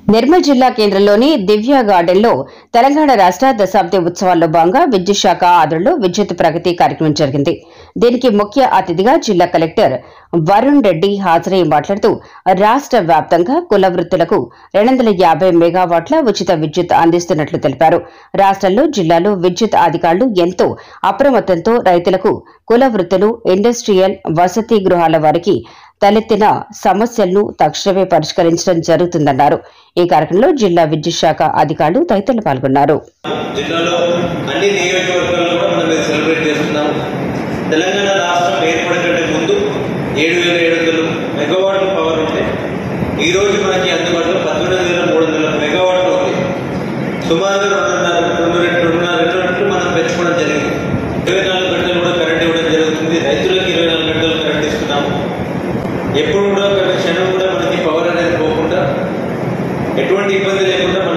నిర్మల్ జిల్లా కేంద్రంలోని దివ్య గార్డెన్లో తెలంగాణ రాష్ట్ర దశాబ్ది ఉత్సవాల్లో భాగంగా విద్యుత్ శాఖ ఆధ్వర్యంలో విద్యుత్ ప్రగతి కార్యక్రమం జరిగింది దీనికి ముఖ్య అతిథిగా జిల్లా కలెక్టర్ వరుణ్ రెడ్డి హాజరై మాట్లాడుతూ రాష్ట్ర వ్యాప్తంగా కుల వృత్తులకు రెండు వందల యాభై మెగావాట్ల ఉచిత విద్యుత్ అందిస్తున్నట్లు తెలిపారు రాష్ట్రంలో జిల్లాలో విద్యుత్ అధికారులు ఎంతో అప్రమత్తంతో రైతులకు కుల వృత్తులు ఇండస్ట్రియల్ వసతి గృహాల వారికి తలెత్తిన సమస్యలను తక్షణమే పరిష్కరించడం జరుగుతుందన్నారు ఈ కార్యక్రమంలో జిల్లా విద్యుత్ శాఖ అధికారులు తదితరులు పాల్గొన్నారు జిల్లాలో అన్ని నియోజకవర్గాల్లో కూడా మనం ఇది సెలబ్రేట్ చేస్తున్నాము తెలంగాణ రాష్ట్రం ఏర్పడకంటే ముందు ఏడు వేల ఏడు వందలు మెగావాట్ల పవర్ ఉంటే ఈ రోజు మనకి అందుబాటులో పద్దెనిమిది వేల మూడు వందల మెగావాట్లు ఉంది సుమారుగా రెండున్నర రెండు రెండు రెండున్నర రెండు రెట్లు మనం పెంచుకోవడం జరిగింది ఇరవై నాలుగు గంటలు కూడా కరెంట్ ఇవ్వడం జరుగుతుంది రైతులకు ఇరవై నాలుగు గంటలు కరెంట్ ఇస్తున్నాము ఎప్పుడు కూడా ఒక క్షణం కూడా మనకి పవర్ అనేది పోకుండా ఎటువంటి ఇబ్బంది లేకుండా